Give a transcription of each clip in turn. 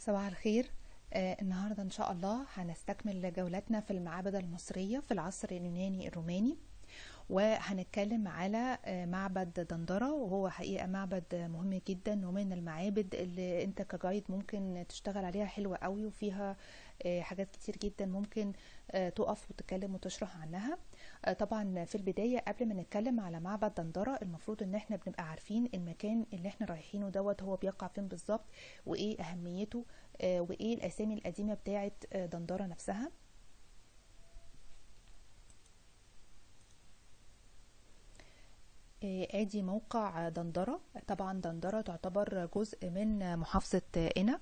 صباح الخير آه النهاردة إن شاء الله هنستكمل جولتنا في المعابد المصرية في العصر اليوناني الروماني وهنتكلم على آه معبد دندرة وهو حقيقة معبد مهم جدا ومن المعابد اللي انت كجايد ممكن تشتغل عليها حلوة قوي وفيها آه حاجات كتير جدا ممكن آه تقف وتتكلم وتشرح عنها طبعا في البداية قبل ما نتكلم على معبد دندرة المفروض ان احنا بنبقى عارفين المكان اللي احنا رايحينه دوت هو بيقع فين بالظبط وايه اهميته وايه الاسامي القديمة بتاعة دندرة نفسها ادي موقع دندرة طبعا دندرة تعتبر جزء من محافظة قنا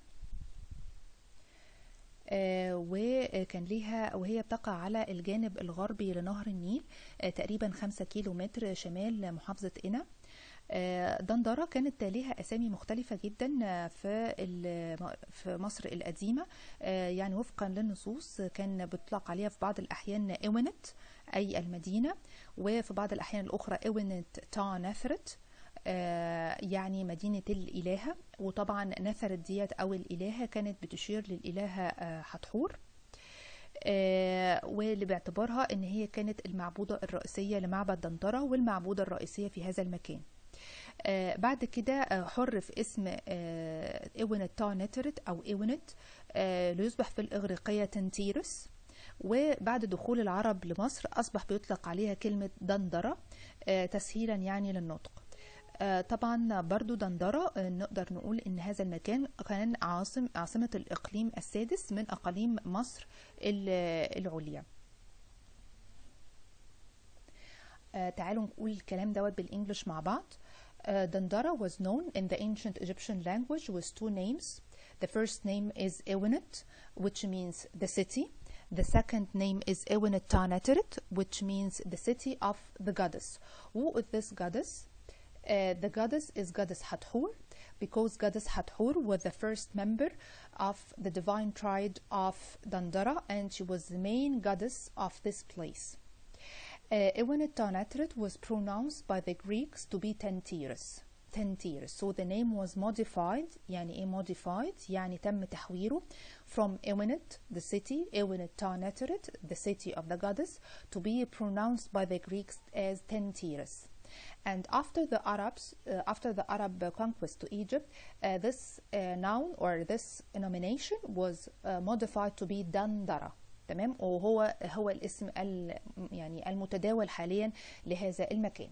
آه وكان ليها وهي بتقع على الجانب الغربي لنهر النيل آه تقريبا خمسة كيلو متر شمال محافظة قنا آه دندرة كانت ليها أسامي مختلفة جدا في في مصر القديمة يعني وفقا للنصوص كان بيطلق عليها في بعض الأحيان إيونت أي المدينة وفي بعض الأحيان الأخرى إيونت تا نثرت يعني مدينة الإلهة وطبعا نثرت ديت أو الإلهة كانت بتشير للإلهة حتحور واللي باعتبارها ان هي كانت المعبودة الرئيسية لمعبد دندرة والمعبودة الرئيسية في هذا المكان بعد كده حرف اسم ايونت تا نترت او ايونت ليصبح في الإغريقية تنتيرس وبعد دخول العرب لمصر أصبح بيطلق عليها كلمة دندرة تسهيلا يعني للنطق طبعا برضو دندرة نقدر نقول ان هذا المكان كان عاصم عاصمة الاقليم السادس من اقاليم مصر العليا تعالوا نقول الكلام دوت بالانجلش مع بعض Dandara was known in the ancient Egyptian language with two names. The first name is Ewenet, which means the city. The second name is Ewenet Tanateret, which means the city of the goddess. Who is this goddess? Uh, the goddess is goddess Hathor because goddess Hathor was the first member of the divine tribe of Dandara and she was the main goddess of this place. Ewenet Tanatret was pronounced by the Greeks to be Tentiris. Tentiris. So the name was modified يعني ايه modified يعني تم تحويره from Ewenet the city Ewenet Tanatret the city of the goddess to be pronounced by the Greeks as Tentiris. And after the Arabs, uh, after the Arab conquest to Egypt, uh, this uh, noun or this nomination was modified to be Dandara. تمام وهو هو الاسم يعني المتداول حاليا لهذا المكان.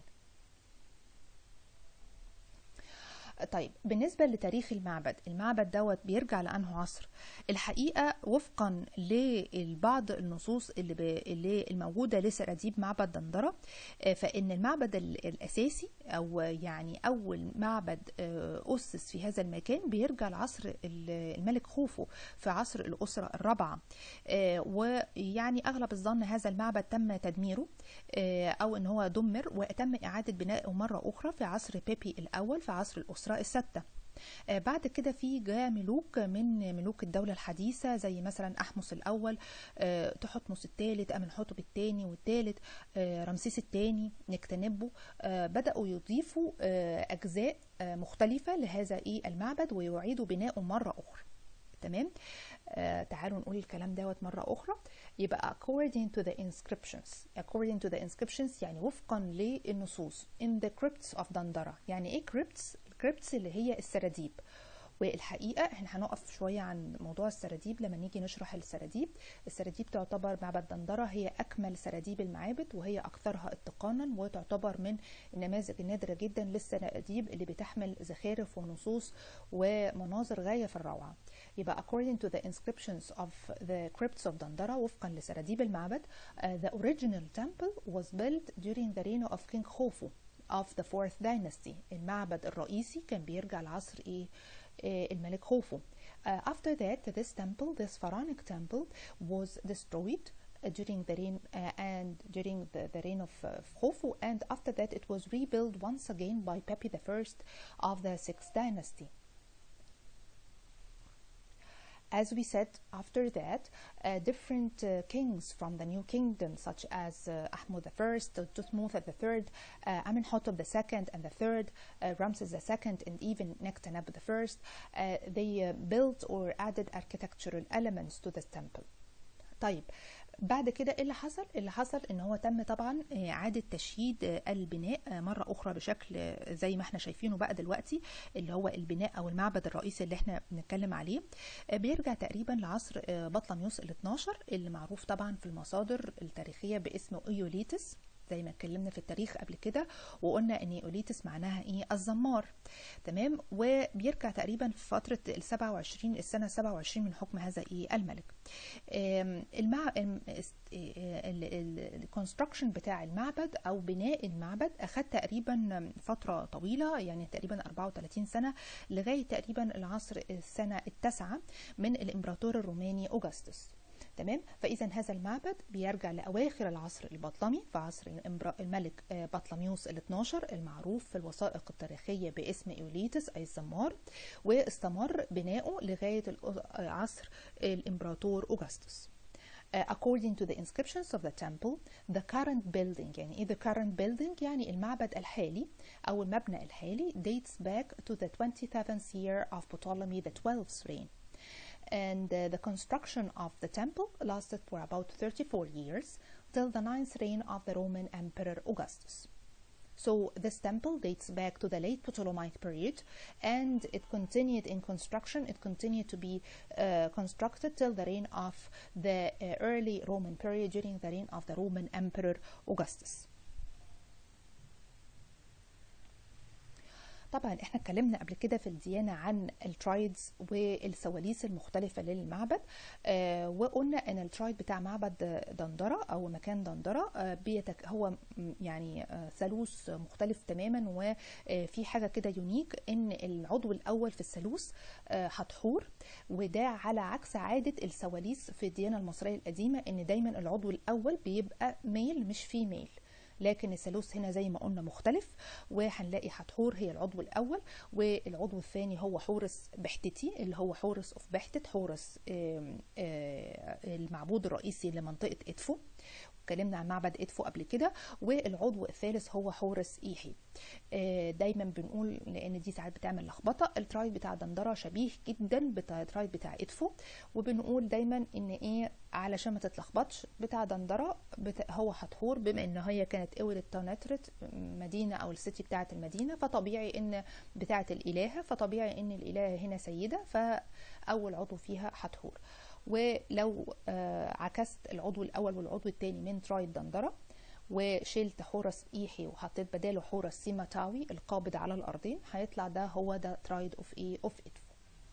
طيب بالنسبة لتاريخ المعبد المعبد دوت بيرجع لأنه عصر الحقيقة وفقا لبعض النصوص اللي, ب... اللي الموجودة لسراديب معبد دندرة فإن المعبد الأساسي أو يعني أول معبد أسس في هذا المكان بيرجع لعصر الملك خوفو في عصر الأسرة الرابعة ويعني أغلب الظن هذا المعبد تم تدميره أو أن هو دمر وتم إعادة بنائه مرة أخرى في عصر بيبي الأول في عصر الأسرة الأسرة الستة بعد كده في جاء ملوك من ملوك الدولة الحديثة زي مثلا أحمس الأول تحتمس الثالث أمنحتب الثاني والثالث رمسيس الثاني نكتنبو بدأوا يضيفوا أجزاء مختلفة لهذا إيه المعبد ويعيدوا بناؤه مرة أخرى تمام آه تعالوا نقول الكلام دوت مرة أخرى يبقى according to the inscriptions according to the inscriptions يعني وفقا للنصوص in the crypts of Dandara يعني إيه crypts؟ الكريبتس اللي هي السراديب والحقيقة احنا هنقف شوية عن موضوع السراديب لما نيجي نشرح السراديب السراديب تعتبر معبد دندرة هي أكمل سراديب المعابد وهي أكثرها اتقانا وتعتبر من النماذج النادرة جدا للسراديب اللي بتحمل زخارف ونصوص ومناظر غاية في الروعة يبقى according to the inscriptions of the crypts of Dandara وفقا لسراديب المعبد uh, the original temple was built during the reign of King Khufu of the fourth dynasty المعبد الرئيسي كان بيرجع لعصر ايه الملك خوفو. Uh, after that, this temple, this pharaonic temple, was destroyed uh, during the reign uh, and during the, the reign of uh, Khufu, and after that, it was rebuilt once again by Pepi the First of the sixth dynasty. as we said, after that, uh, different uh, kings from the new kingdom, such as uh, Ahmud I, Tutmosis III, uh, Amenhotep II and the third, uh, Ramses II, and even Nectaneb I, uh, they uh, built or added architectural elements to this temple. طيب بعد كده ايه اللي حصل اللي حصل ان هو تم طبعا اعاده تشييد البناء مره اخرى بشكل زي ما احنا شايفينه بقى دلوقتي اللي هو البناء او المعبد الرئيسي اللي احنا بنتكلم عليه بيرجع تقريبا لعصر بطلميوس ال 12 اللي معروف طبعا في المصادر التاريخيه باسم ايوليتس زي ما اتكلمنا في التاريخ قبل كده وقلنا ان ايوليتس معناها ايه الزمار تمام وبيرجع تقريبا في فتره ال 27 السنه 27 من حكم هذا ايه الملك المع الكونستراكشن بتاع المعبد او بناء المعبد اخذ تقريبا فتره طويله يعني تقريبا 34 سنه لغايه تقريبا العصر السنه التاسعه من الامبراطور الروماني اوغسطس تمام فاذا هذا المعبد بيرجع لاواخر العصر البطلمي في عصر الملك بطلميوس ال 12 المعروف في الوثائق التاريخيه باسم ايوليتس اي الزمار واستمر بناؤه لغايه عصر الامبراطور اوغسطس Uh, according to the inscriptions of the temple, the current building يعني إيه the current building يعني المعبد الحالي أو المبنى الحالي dates back to the 27th year of Ptolemy the 12th reign. and uh, the construction of the temple lasted for about 34 years till the ninth reign of the Roman Emperor Augustus. So this temple dates back to the late Ptolemaic period and it continued in construction. It continued to be uh, constructed till the reign of the uh, early Roman period during the reign of the Roman Emperor Augustus. طبعا احنا اتكلمنا قبل كده في الديانة عن الترايدز والسواليس المختلفة للمعبد آه وقلنا ان الترايد بتاع معبد دندرة او مكان دندرة آه بيتك هو يعني آه ثالوث مختلف تماما وفي حاجة كده يونيك ان العضو الاول في الثالوث آه حتحور وده على عكس عادة السواليس في الديانة المصرية القديمة ان دايما العضو الاول بيبقى ميل مش فيميل لكن الثالوث هنا زي ما قلنا مختلف وهنلاقي حتحور هي العضو الاول والعضو الثاني هو حورس بحتتي اللي هو حورس اوف بحتت حورس آم آم المعبود الرئيسي لمنطقه ادفو اتكلمنا عن معبد ادفو قبل كده والعضو الثالث هو حورس ايحي دايما بنقول لان دي ساعات بتعمل لخبطه الترايد بتاع دندره شبيه جدا بالترايد بتاع ادفو وبنقول دايما ان ايه علشان ما تتلخبطش بتاع دندره بتا هو حتحور بما ان هي كانت قولة تونترت مدينه او السيتي بتاعه المدينه فطبيعي ان بتاعه الالهه فطبيعي ان الالهه هنا سيده فاول عضو فيها حتحور ولو عكست العضو الاول والعضو الثاني من ترايد دندره وشلت حورس ايحي وحطيت بداله حورس سيماتاوي القابض على الارضين هيطلع ده هو ده ترايد اوف ايه اوف ادفو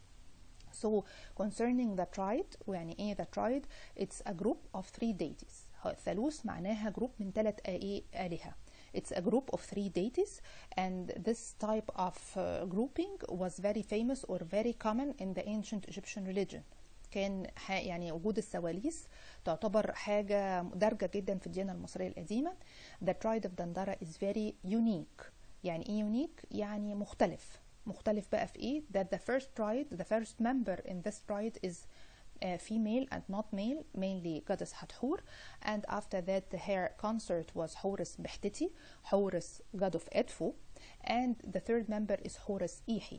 So concerning the triad يعني ايه the triad it's a group of three deities الثالوث معناها جروب من ثلاث ايه آلهة It's a group of three deities and this type of uh, grouping was very famous or very common in the ancient Egyptian religion كان يعني وجود السواليس تعتبر حاجة دارجة جدا في الديانة المصرية القديمة The triad of Dandara is very unique يعني ايه unique؟ يعني مختلف مختلف بقى في ايه that the first triad the first member in this triad is uh, female and not male mainly goddess Hathor and after that her consort was Horus Behtiti Horus god of Edfu and the third member is Horus Ihi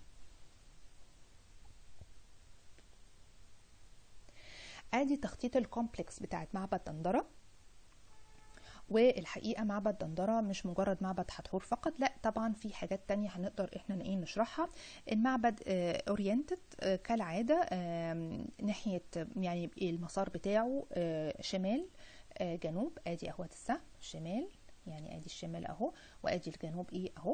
ادي تخطيط الكومبلكس بتاعت معبد دندره والحقيقة معبد دندرة مش مجرد معبد حتحور فقط لا طبعا في حاجات تانية هنقدر احنا ايه نشرحها المعبد اورينتد كالعادة ناحية يعني المسار بتاعه شمال جنوب ادي اهوت السهم شمال يعني ادي الشمال اهو وادي الجنوب ايه اهو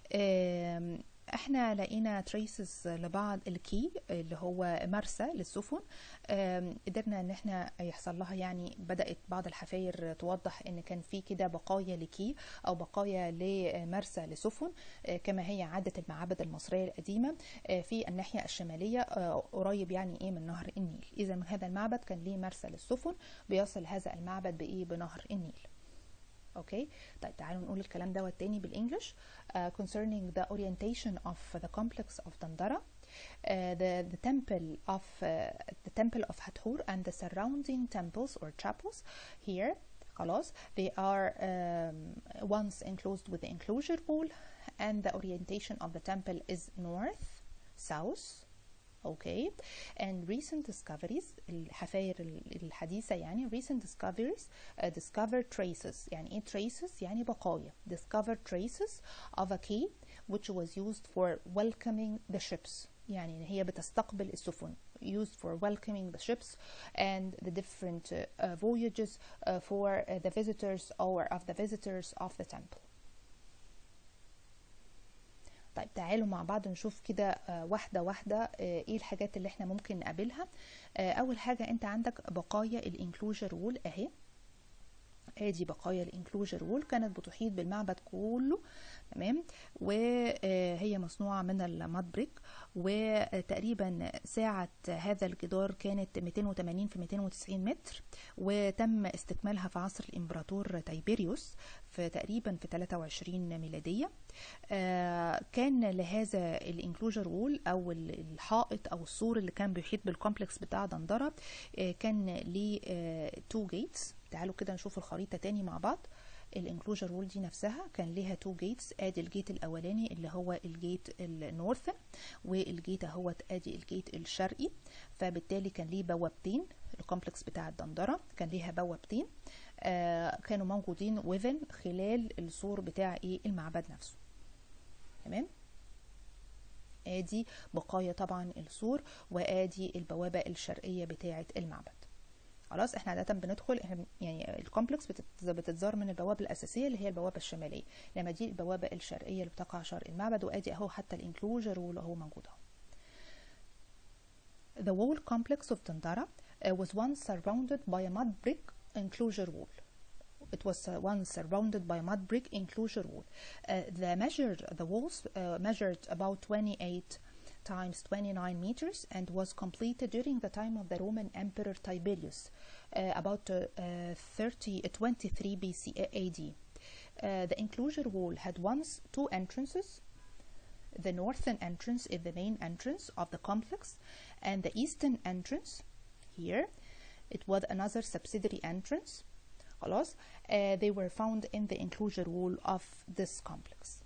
احنا لقينا تريسز لبعض الكي اللي هو مرسى للسفن قدرنا ان احنا يحصل لها يعني بدات بعض الحفاير توضح ان كان في كده بقايا لكي او بقايا لمرسى لسفن كما هي عاده المعابد المصريه القديمه في الناحيه الشماليه قريب يعني ايه من نهر النيل اذا هذا المعبد كان ليه مرسى للسفن بيصل هذا المعبد بايه بنهر النيل اوكي طيب تعالوا نقول الكلام دوت تاني بالانجلش uh, concerning the orientation of the complex of Dandara uh, the, the temple of uh, the temple of Hathor and the surrounding temples or chapels here خلاص they are um, once enclosed with the enclosure wall and the orientation of the temple is north south okay and recent discoveries الحفاير الحديثة يعني recent discoveries uh, discovered traces يعني ايه traces يعني بقايا discovered traces of a key which was used for welcoming the ships يعني هي بتستقبل السفن used for welcoming the ships and the different uh, uh, voyages uh, for uh, the visitors or of the visitors of the temple طيب تعالوا مع بعض نشوف كده آه، واحدة واحدة آه، ايه الحاجات اللي احنا ممكن نقابلها آه، اول حاجة انت عندك بقايا الانكلوجر وول اهي ادي بقايا الانكلوجر وول كانت بتحيط بالمعبد كله تمام وهي مصنوعة من الماد بريك وتقريبا ساعة هذا الجدار كانت 280 في 290 متر وتم استكمالها في عصر الإمبراطور تايبيريوس في تقريبا في 23 ميلادية آه، كان لهذا الانكلوجر وول او الحائط او السور اللي كان بيحيط بالكومبلكس بتاع دندره آه، كان ليه تو جيتس تعالوا كده نشوف الخريطه تاني مع بعض الانكلوجر وول دي نفسها كان ليها تو جيتس ادي الجيت الاولاني اللي هو الجيت النورث والجيت اهوت ادي الجيت الشرقي فبالتالي كان ليه بوابتين الكومبلكس بتاع الدندره كان ليها بوابتين آه كانوا موجودين وذن خلال السور بتاع ايه المعبد نفسه تمام ادي بقايا طبعا السور وادي البوابه الشرقيه بتاعه المعبد خلاص احنا عاده بندخل احنا يعني الكومبلكس بتت- بتتزار من البوابه الاساسيه اللي هي البوابه الشماليه لما دي البوابه الشرقيه اللي بتقع شرق المعبد وادي اهو حتى الانكلوجر واللي هو موجود اهو The wall complex of Tandara uh, was once surrounded by a mud brick enclosure wall. It was uh, once surrounded by a mud brick enclosure wall. Uh, the measured the walls uh, measured about 28 times 29 meters and was completed during the time of the Roman Emperor Tiberius, uh, about uh, uh, 30 uh, 23 BC uh, AD. Uh, the enclosure wall had once two entrances. The northern entrance is the main entrance of the complex, and the eastern entrance here it was another subsidiary entrance. خلاص uh, they were found in the enclosure wall of this complex.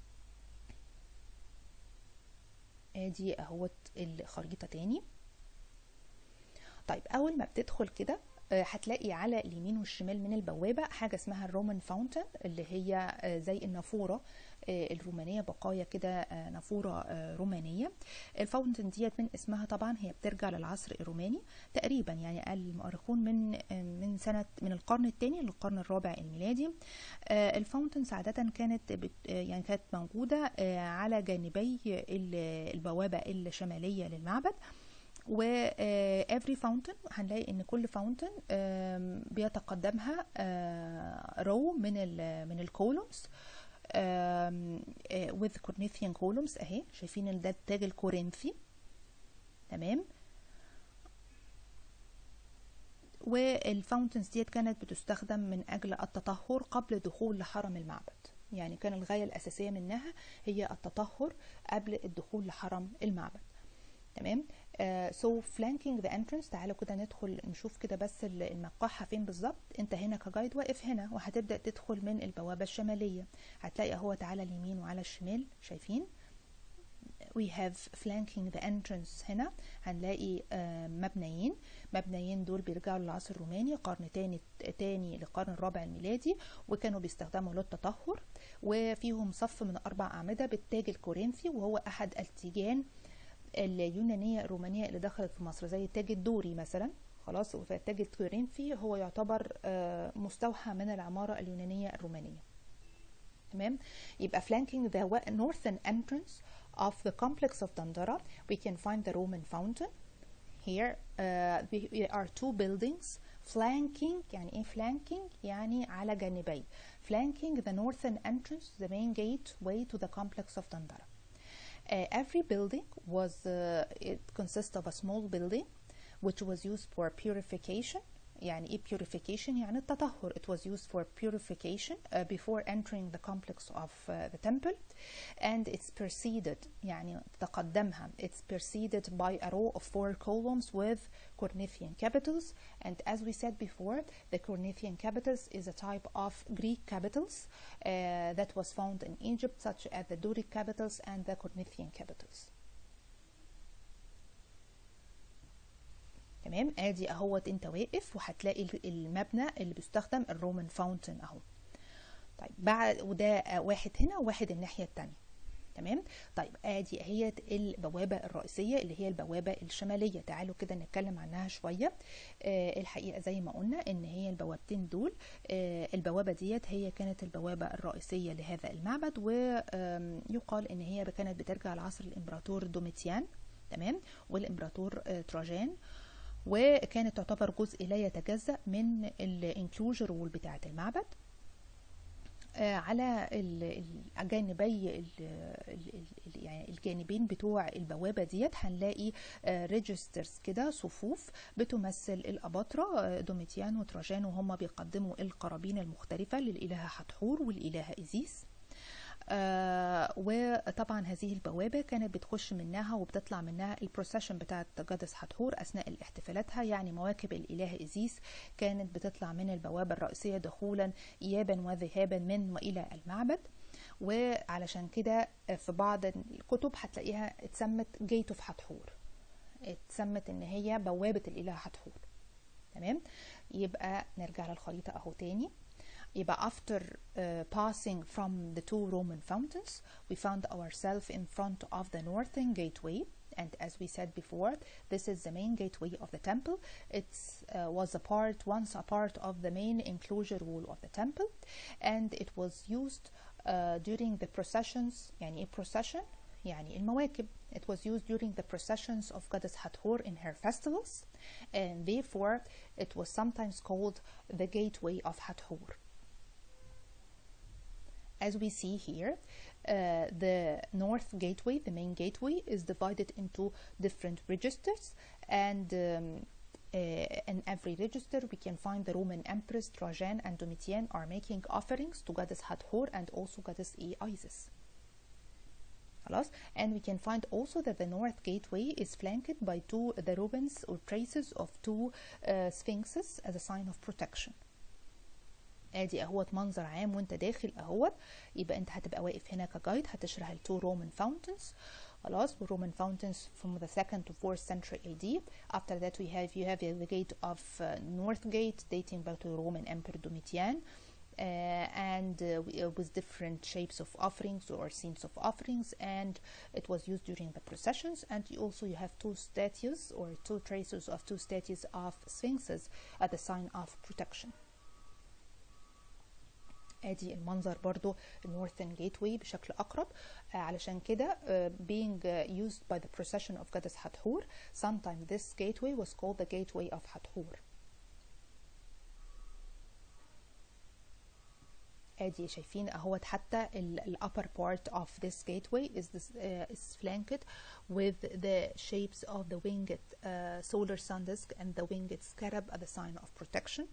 ادي اهوت الخريطة تاني طيب اول ما بتدخل كده آه، هتلاقي على اليمين والشمال من البوابة حاجة اسمها الرومان فاونتن اللي هي آه، زي النافورة آه، الرومانية بقايا كده آه، نافورة آه، رومانية الفاونتن ديت من اسمها طبعا هي بترجع للعصر الروماني تقريبا يعني قال المؤرخون من آه، من سنة من القرن الثاني للقرن الرابع الميلادي آه، الفاونتنز عادة كانت بت آه، يعني كانت موجودة آه، على جانبي ال- البوابة الشمالية للمعبد و آه، every fountain هنلاقي ان كل فاونتن بيتقدمها رو من ال من الكولومز with Corinthian columns اهي شايفين ان ده التاج الكورنثي تمام والفاونتنز ديت كانت بتستخدم من اجل التطهر قبل الدخول لحرم المعبد يعني كان الغاية الأساسية منها هي التطهر قبل الدخول لحرم المعبد تمام آه so flanking the entrance تعالوا كده ندخل نشوف كده بس ال- المقاحة فين بالظبط انت هنا كجايد واقف هنا وهتبدأ تدخل من البوابة الشمالية هتلاقي اهو على اليمين وعلى الشمال شايفين we have flanking the entrance هنا هنلاقي آه، مبنيين مبنيين دول بيرجعوا للعصر الروماني قرن تاني تاني للقرن الرابع الميلادي وكانوا بيستخدموا للتطهر وفيهم صف من أربع أعمدة بالتاج الكورنثي وهو أحد التيجان اليونانية الرومانية اللي دخلت في مصر زي التاج الدوري مثلا خلاص فالتاج الكورنثي هو يعتبر آه، مستوحى من العمارة اليونانية الرومانية تمام يبقى flanking the wa- northern entrance of the complex of Dandara we can find the Roman fountain here uh, there are two buildings flanking يعني ايه flanking يعني على جانبي flanking the northern entrance the main gateway to the complex of Dandara uh, every building was uh, it consists of a small building which was used for purification يعني ايه purification يعني التطهر it was used for purification uh, before entering the complex of uh, the temple and it's preceded يعني تقدمها it's preceded by a row of four columns with Corinthian capitals and as we said before the Corinthian capitals is a type of Greek capitals uh, that was found in Egypt such as the Doric capitals and the Corinthian capitals تمام ادي اهوت انت واقف وهتلاقي المبنى اللي بيستخدم الرومان فاونتن اهو طيب بعد وده واحد هنا وواحد الناحيه التانية تمام طيب ادي اهي البوابه الرئيسيه اللي هي البوابه الشماليه تعالوا كده نتكلم عنها شويه آه الحقيقه زي ما قلنا ان هي البوابتين دول آه البوابه ديت هي كانت البوابه الرئيسيه لهذا المعبد ويقال ان هي كانت بترجع لعصر الامبراطور دوميتيان تمام والامبراطور آه تراجان وكانت تعتبر جزء لا يتجزأ من الانكلوجر وول بتاعة المعبد على الجانبي يعني الجانبين بتوع البوابه ديت هنلاقي ريجسترز كده صفوف بتمثل الاباطره دوميتيان وتراجان وهم بيقدموا القرابين المختلفه للالهه حتحور والالهه ايزيس آه وطبعا هذه البوابة كانت بتخش منها وبتطلع منها البروسيشن بتاعت جادس حتحور أثناء احتفالاتها يعني مواكب الإله إزيس كانت بتطلع من البوابة الرئيسية دخولا إيابا وذهابا من وإلى المعبد وعلشان كده في بعض الكتب هتلاقيها اتسمت جيت اوف حتحور اتسمت ان هي بوابة الإله حتحور تمام يبقى نرجع للخريطة اهو تاني يبقى after uh, passing from the two Roman fountains we found ourselves in front of the northern gateway and as we said before this is the main gateway of the temple it uh, was a part once a part of the main enclosure wall of the temple and it was used uh, during the processions يعني ايه procession يعني المواكب it was used during the processions of goddess Hathor in her festivals and therefore it was sometimes called the gateway of Hathor as we see here, uh, the north gateway, the main gateway, is divided into different registers, and um, uh, in every register we can find the Roman Empress Trajan and Domitian are making offerings to goddess Hathor and also goddess E Isis. خلاص and we can find also that the north gateway is flanked by two the ruins or traces of two uh, sphinxes as a sign of protection ادي اهوت منظر عام وانت داخل اهوت يبقى انت هتبقى واقف هنا كجايد هتشرح التو رومان فاونتنز خلاص والرومان fountains from the second to fourth century AD. After that we have you have the gate of uh, North Gate dating back to the Roman Emperor Domitian. Uh, and uh, with different shapes of offerings or scenes of offerings and it was used during the processions and you also you have two statues or two traces of two statues of sphinxes as a sign of protection ادي المنظر برضو northern gateway بشكل اقرب uh, علشان كده uh, being uh, used by the procession of goddess Hathor sometimes this gateway was called the gateway of Hathor ادي شايفين اهوت حتى ال upper part of this gateway is this uh, is flanked with the shapes of the winged uh, solar sun disk and the winged scarab as a sign of protection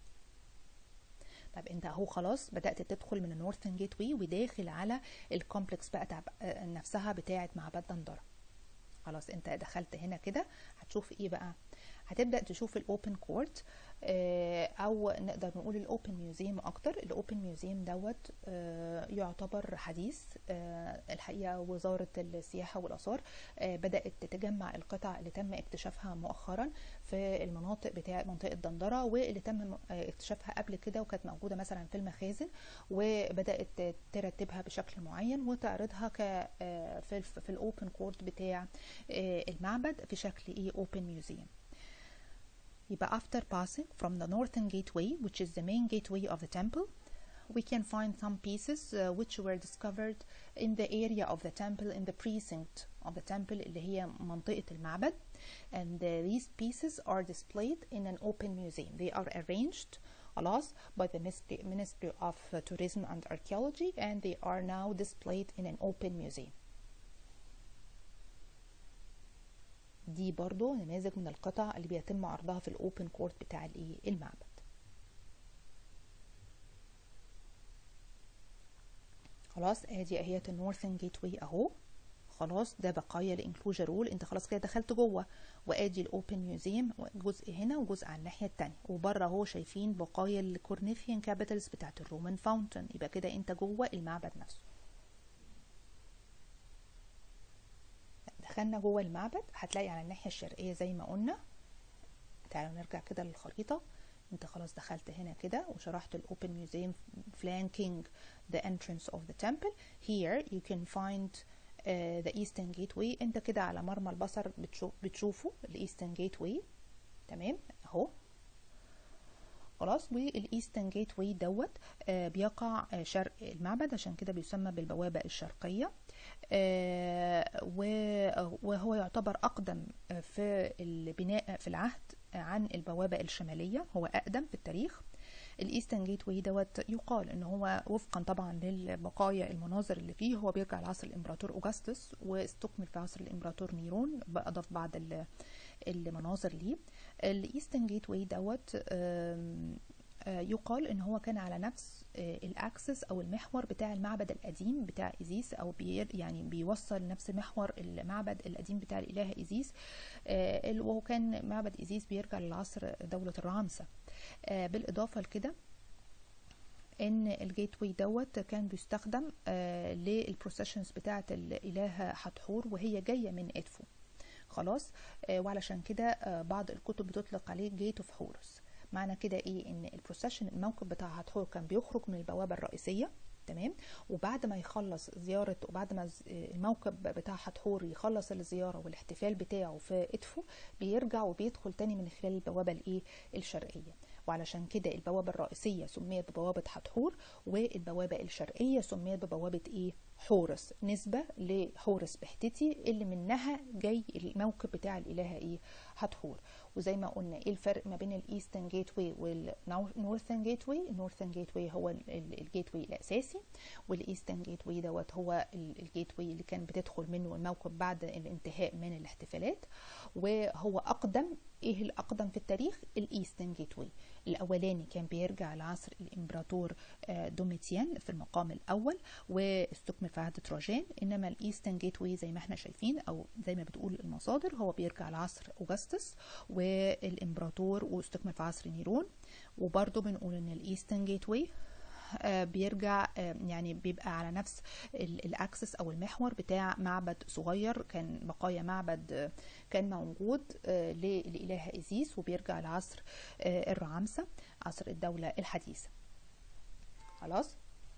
طب انت اهو خلاص بدات تدخل من النورثن جيت واي وداخل على الكومبلكس بقى تعب نفسها بتاعه معبد دندره خلاص انت دخلت هنا كده هتشوف ايه بقى هتبدا تشوف الاوبن كورت او نقدر نقول الاوبن ميوزيوم اكتر الاوبن ميوزيوم دوت يعتبر حديث الحقيقه وزاره السياحه والاثار بدات تتجمع القطع اللي تم اكتشافها مؤخرا في المناطق بتاع منطقه دندره واللي تم اكتشافها قبل كده وكانت موجوده مثلا في المخازن وبدات ترتبها بشكل معين وتعرضها ك في, في الاوبن كورت بتاع المعبد في شكل ايه اوبن ميوزيوم يبقى after passing from the northern gateway which is the main gateway of the temple we can find some pieces uh, which were discovered in the area of the temple in the precinct of the temple اللي هي منطقة المعبد and uh, these pieces are displayed in an open museum they are arranged خلاص by the Ministry of uh, Tourism and Archaeology and they are now displayed in an open museum دي برضو نماذج من القطع اللي بيتم عرضها في الاوبن كورت بتاع الايه المعبد خلاص ادي اهيت النورثن جيت واي اهو خلاص ده بقايا الانكلوجر رول انت خلاص كده دخلت جوه وادي الاوبن ميوزيوم جزء هنا وجزء على الناحيه التانية وبره اهو شايفين بقايا الكورنيفيان كابيتالز بتاعت الرومان فاونتن يبقى كده انت جوه المعبد نفسه دخلنا جوه المعبد هتلاقي على الناحيه الشرقيه زي ما قلنا تعالوا نرجع كده للخريطه انت خلاص دخلت هنا كده وشرحت الاوبن ميوزيوم flanking the entrance of the temple here you can find uh, the eastern gateway انت كده على مرمى البصر بتشوف بتشوفه الايسترن جيت واي تمام اهو خلاص والايسترن جيت واي دوت آه بيقع آه شرق المعبد عشان كده بيسمى بالبوابه الشرقيه آه وهو يعتبر اقدم في البناء في العهد عن البوابه الشماليه هو اقدم في التاريخ الايسترن جيت واي دوت يقال ان هو وفقا طبعا للبقايا المناظر اللي فيه هو بيرجع لعصر الامبراطور اوجستس واستكمل في عصر الامبراطور نيرون اضاف بعض المناظر ليه الايسترن جيت واي دوت يقال ان هو كان على نفس الاكسس او المحور بتاع المعبد القديم بتاع ايزيس او بي يعني بيوصل نفس محور المعبد القديم بتاع الاله ايزيس وهو كان معبد ايزيس بيرجع لعصر دوله الرعامسه بالاضافه لكده ان الجيت واي دوت كان بيستخدم للبروسيشنز بتاعه الاله حتحور وهي جايه من ادفو خلاص وعلشان كده بعض الكتب بتطلق عليه جيت اوف حورس معنى كده ايه ان البروسيشن الموكب بتاع حتحور كان بيخرج من البوابه الرئيسيه تمام وبعد ما يخلص زيارة وبعد ما الموكب بتاع حتحور يخلص الزيارة والاحتفال بتاعه في إدفو بيرجع وبيدخل تاني من خلال البوابة الإيه الشرقية وعلشان كده البوابة الرئيسية سميت ببوابة حتحور والبوابة الشرقية سميت ببوابة إيه حورس نسبة لحورس بحتتي اللي منها جاي الموكب بتاع الإله إيه حتحور وزي ما قلنا ايه الفرق ما بين الايسترن جيت واي والنورثن جيت واي النورثن جيت واي هو الجيت واي الاساسي والايسترن جيت واي دوت هو الجيت واي اللي كان بتدخل منه الموكب بعد الانتهاء من الاحتفالات وهو اقدم ايه الاقدم في التاريخ الايسترن جيت واي الاولاني كان بيرجع لعصر الامبراطور دوميتيان في المقام الاول واستكمل في عهد تراجان انما الايسترن جيت واي زي ما احنا شايفين او زي ما بتقول المصادر هو بيرجع لعصر اوجستس والامبراطور واستكمل في عصر نيرون وبرضه بنقول ان الايسترن جيت واي بيرجع يعني بيبقى على نفس الاكسس او المحور بتاع معبد صغير كان بقايا معبد كان موجود للاله ايزيس وبيرجع لعصر الرعامسه عصر الدوله الحديثه خلاص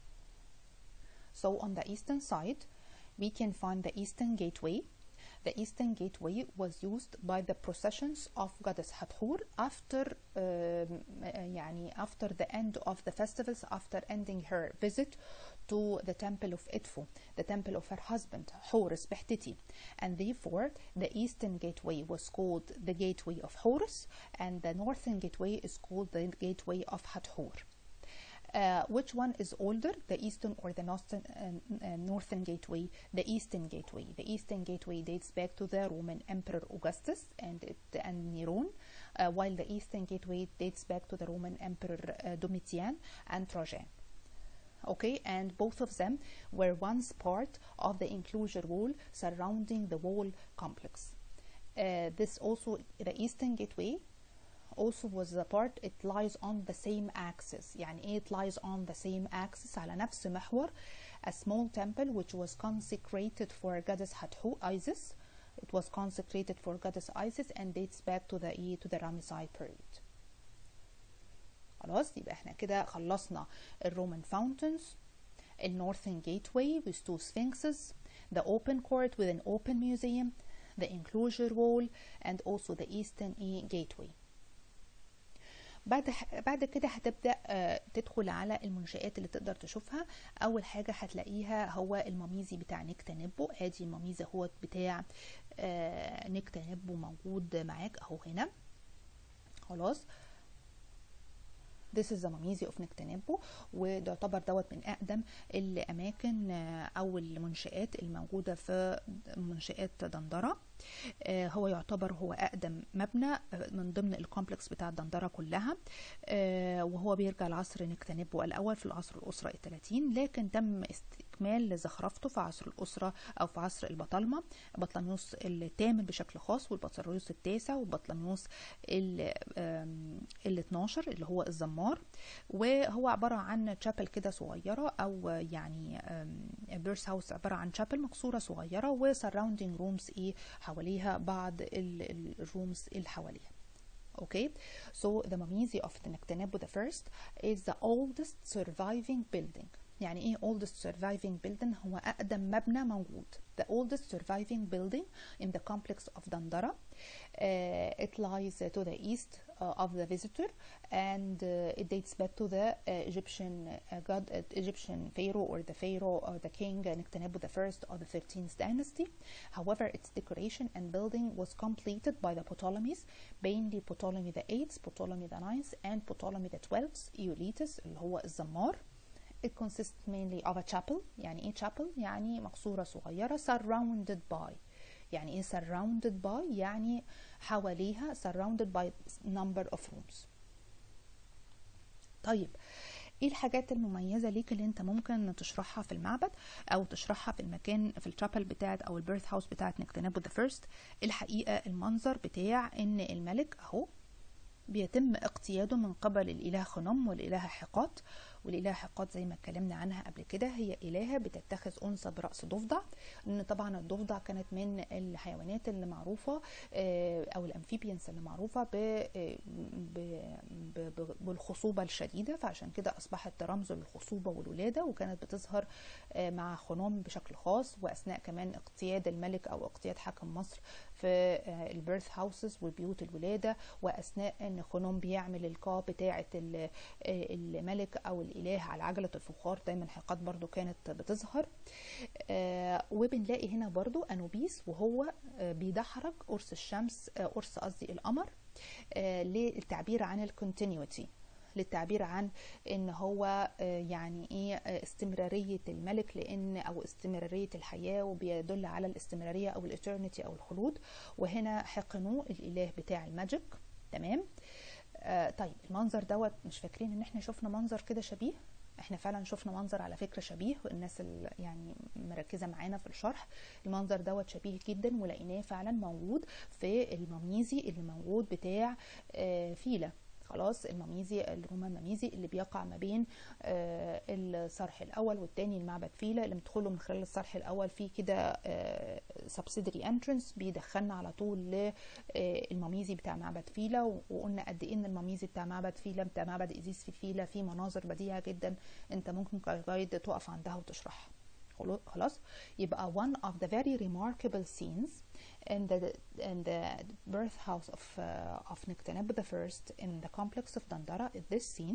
so on the eastern side we can find the eastern gateway The eastern gateway was used by the processions of goddess Hathor after um, يعني after the end of the festivals after ending her visit to the temple of Edfu, the temple of her husband Horus Behtiti. And therefore the eastern gateway was called the gateway of Horus and the northern gateway is called the gateway of Hathor. Uh, which one is older, the eastern or the northern, uh, uh, northern gateway? The eastern gateway. The eastern gateway dates back to the Roman Emperor Augustus and it, and Neron, while the eastern gateway dates back to the Roman Emperor Domitian and Trajan. Okay, and both of them were once part of the enclosure wall surrounding the wall complex. this also, the eastern gateway also was the part it lies on the same axis يعني ايه it lies on the same axis على نفس محور a small temple which was consecrated for goddess Hathor Isis it was consecrated for goddess Isis and dates back to the to the Ramesside period خلاص يبقى احنا كده خلصنا الرومان fountains النورثن gateway with two sphinxes the open court with an open museum the enclosure wall and also the eastern gateway بعد بعد كده هتبدا تدخل على المنشآت اللي تقدر تشوفها اول حاجه هتلاقيها هو المميزي بتاع نكتا نبو ادي المميزي هو بتاع نكتا نبو موجود معاك اهو هنا خلاص This is the مميزي of نكتنبو وده يعتبر دوت من أقدم الأماكن أو المنشآت الموجودة في منشآت دندرة آه، هو يعتبر هو أقدم مبنى آه، من ضمن الكومبلكس بتاع الدندرة كلها آه، وهو بيرجع لعصر نكتنبو الأول في العصر الأسرة الثلاثين لكن تم استكمال لزخرفته في عصر الأسرة أو في عصر البطالمة بطلميوس الثامن بشكل خاص والبطلميوس التاسع والبطلميوس ال آم، ال 12 اللي هو الزمار وهو عبارة عن تشابل كده صغيرة أو يعني بيرس هاوس عبارة عن تشابل مقصورة صغيرة وسراوندينج رومز إيه حواليها بعض الرومز اللي حواليها Okay, so the Mamizi of the Nectanebo the first is the oldest surviving building. يعني ايه oldest surviving building هو أقدم مبنى موجود. The oldest surviving building in the complex of Dandara. Uh, it lies uh, to the east uh, of the visitor and uh, it dates back to the uh, Egyptian uh, god, uh, Egyptian pharaoh or the pharaoh or the king uh, Nectanebo the first of the 13th dynasty. However, its decoration and building was completed by the Ptolemies, mainly Ptolemy the 8th, Ptolemy the 9th, and Ptolemy the 12th, Euletus اللي هو الزمار. It consists mainly of a chapel يعني ايه chapel يعني مقصورة صغيرة surrounded by يعني ايه surrounded by يعني حواليها surrounded by number of rooms طيب ايه الحاجات المميزه ليك اللي انت ممكن تشرحها في المعبد او تشرحها في المكان في الشابل بتاعت او البيرث هاوس بتاعت نكتنبو ذا فيرست الحقيقه المنظر بتاع ان الملك اهو بيتم اقتياده من قبل الاله خنم والاله حقات والاله حقات زي ما اتكلمنا عنها قبل كده هي الهه بتتخذ انثى براس ضفدع لان طبعا الضفدع كانت من الحيوانات اللي معروفه آه، او الامفيبيانس اللي معروفه ب- آه، ب- ب- ب- بالخصوبه الشديده فعشان كده اصبحت رمز للخصوبه والولاده وكانت بتظهر آه، مع خنوم بشكل خاص واثناء كمان اقتياد الملك او اقتياد حاكم مصر في البيرث هاوسز وبيوت الولاده واثناء ان خنوم بيعمل القاع بتاعه ال- آه، الملك او الاله على عجله الفخار دايما حلقات برضو كانت بتظهر آه، وبنلاقي هنا برضو انوبيس وهو آه، بيدحرج قرص الشمس آه، قرص قصدي القمر آه، للتعبير عن الكونتينيوتي للتعبير عن ان هو آه، يعني ايه آه، استمراريه الملك لان او استمراريه الحياه وبيدل على الاستمراريه او الاترنتي او الخلود وهنا حقنو الاله بتاع الماجيك تمام آه طيب المنظر دوت مش فاكرين ان احنا شفنا منظر كده شبيه احنا فعلا شفنا منظر على فكره شبيه الناس اللي يعني مركزه معانا في الشرح المنظر دوت شبيه جدا ولقيناه فعلا موجود في المميزي اللي موجود بتاع آه فيلا خلاص المميزي الرومان مميزي اللي بيقع ما بين آه الصرح الاول والتاني المعبد فيلا اللي بندخله من خلال الصرح الاول في كده سبسيدري انترنس بيدخلنا على طول للمميزي بتاع معبد فيلا و- وقلنا قد ايه ان المميزي بتاع معبد فيلا بتاع معبد ايزيس في فيلا فيه مناظر بديعه جدا انت ممكن كجايد تقف عندها وتشرحها خلو- خلاص يبقى one of the very remarkable scenes in the in the birth house of uh, of Nectanebo the first in the complex of Dandara is this scene.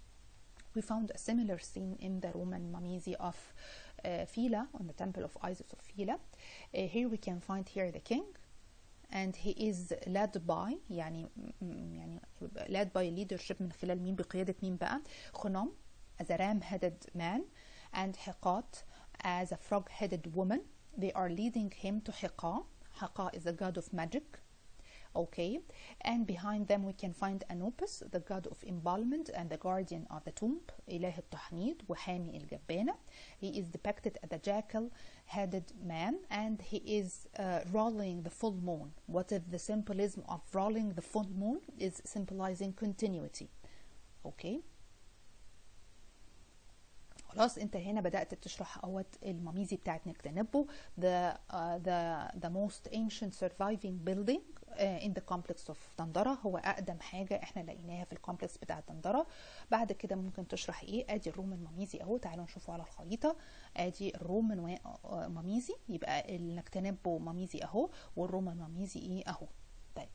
We found a similar scene in the Roman Mamizi of uh, Phila, on the temple of Isis of Phila. Uh, here we can find here the king, and he is led by يعني م- يعني led by leadership من خلال مين بقيادة مين بقى؟ خنم as a ram-headed man and Heqat as a frog-headed woman. They are leading him to Heqa. Heqa is the god of magic. Okay, and behind them we can find Anubis, the god of embalmment and the guardian of the tomb, إله التحنيط وحامي الجبانة. He is depicted as a jackal-headed man and he is uh, rolling the full moon. What is the symbolism of rolling the full moon? Is symbolizing continuity. Okay. خلاص انت هنا بدات تشرح اهوت المميزي بتاعت نكتنبو the uh, the the most ancient surviving building uh, in the complex of دندره هو اقدم حاجه احنا لقيناها في الكومبلكس بتاع دندره بعد كده ممكن تشرح ايه ادي الروم المميزي اهو تعالوا نشوفه على الخريطه ادي الروم الوا- مميزي يبقى النكتنبو مميزي اهو والروم المميزي ايه اهو طيب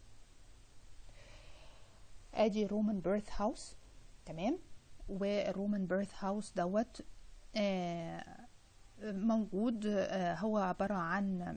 ادي رومان بيرث هاوس تمام والرومان بيرث هاوس دوت آه، موجود آه، هو عبارة عن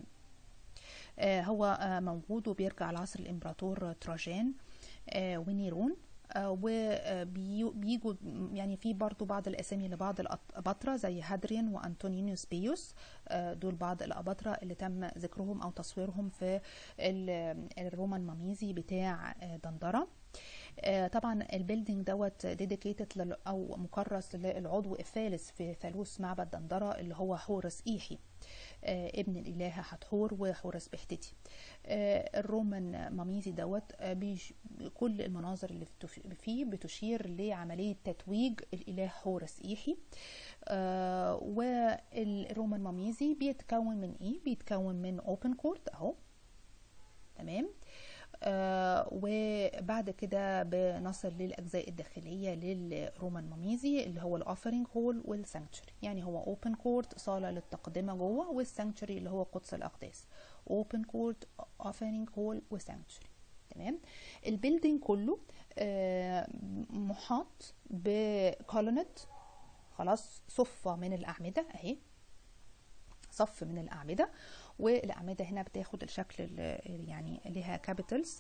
آه، هو آه، موجود وبيرجع لعصر الإمبراطور تراجان آه، ونيرون وبيجوا يعني في برضو بعض الاسامي لبعض الاباطره زي هادريان وانطونينيوس بيوس آه، دول بعض الاباطره اللي تم ذكرهم او تصويرهم في ال- الرومان ماميزي بتاع آه، دندره آه، طبعا البيلدينج دوت ديديكيتد او مكرس للعضو الثالث في ثالوث معبد دندره اللي هو حورس ايحي آه، ابن الإلهة حتحور وحورس بحتتي آه، الرومان ماميزي دوت آه، بيش كل المناظر اللي بتف- فيه بتشير لعملية تتويج الإله حورس إيحي آه، والرومان ماميزي بيتكون من إيه؟ بيتكون من اوبن كورت أهو تمام آه وبعد كده بنصل للاجزاء الداخليه للرومان ماميزي اللي هو الاوفرنج هول والسانكتشري يعني هو اوبن كورت صاله للتقدمه جوه والسانكتشري اللي هو قدس الاقداس اوبن كورت اوفرنج هول وسانكتشري تمام البيلدينج كله آه محاط بكولونت خلاص صفه من الاعمده اهي صف من الاعمده والاعمده هنا بتاخد الشكل ال- يعني ليها كابيتالز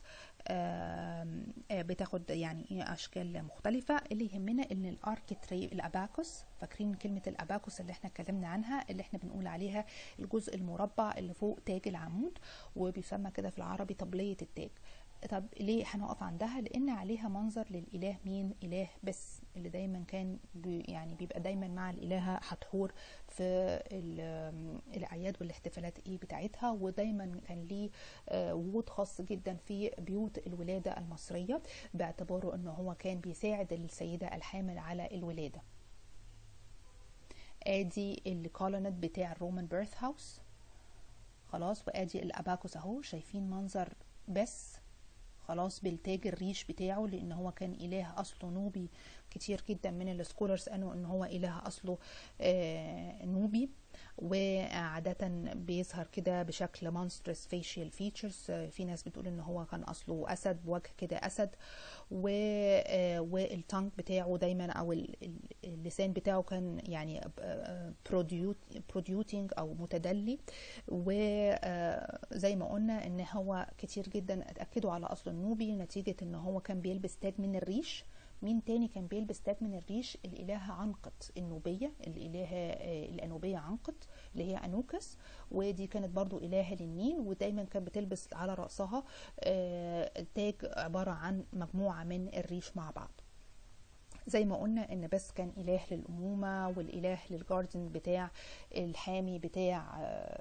بتاخد يعني ايه اشكال مختلفه اللي يهمنا ان الاركتري الاباكوس فاكرين كلمه الاباكوس اللي احنا اتكلمنا عنها اللي احنا بنقول عليها الجزء المربع اللي فوق تاج العمود وبيسمى كده في العربي طبليه التاج طب ليه هنقف عندها لان عليها منظر للاله مين اله بس اللي دايما كان بي يعني بيبقى دايما مع الالهه حتحور في ال- الاعياد والاحتفالات ايه بتاعتها ودايما كان ليه آه، وجود خاص جدا في بيوت الولاده المصريه باعتباره انه هو كان بيساعد السيده الحامل على الولاده ادي الكولونات بتاع الرومان بيرث هاوس خلاص وادي الاباكوس اهو شايفين منظر بس خلاص بالتاج الريش بتاعه لان هو كان اله اصله نوبي كتير جدا من السكولرز قالوا ان هو اله اصله آه، نوبي وعادة بيظهر كده بشكل monstrous facial features آه، في ناس بتقول ان هو كان اصله اسد بوجه كده اسد و آه، والتانك بتاعه دايما او ال- ال- اللسان بتاعه كان يعني بروديوتنج او متدلي وزي ما قلنا ان هو كتير جدا اتاكدوا على اصله النوبي نتيجه ان هو كان بيلبس تاج من الريش مين تاني كان بيلبس تاج من الريش الإلهة عنقت النوبية الإلهة آه، الأنوبية عنقت اللي هي أنوكس ودي كانت برضو إلهة للنيل ودايما كانت بتلبس على رأسها آه، تاج عبارة عن مجموعة من الريش مع بعض زي ما قلنا ان بس كان اله للامومه والاله للجاردن بتاع الحامي بتاع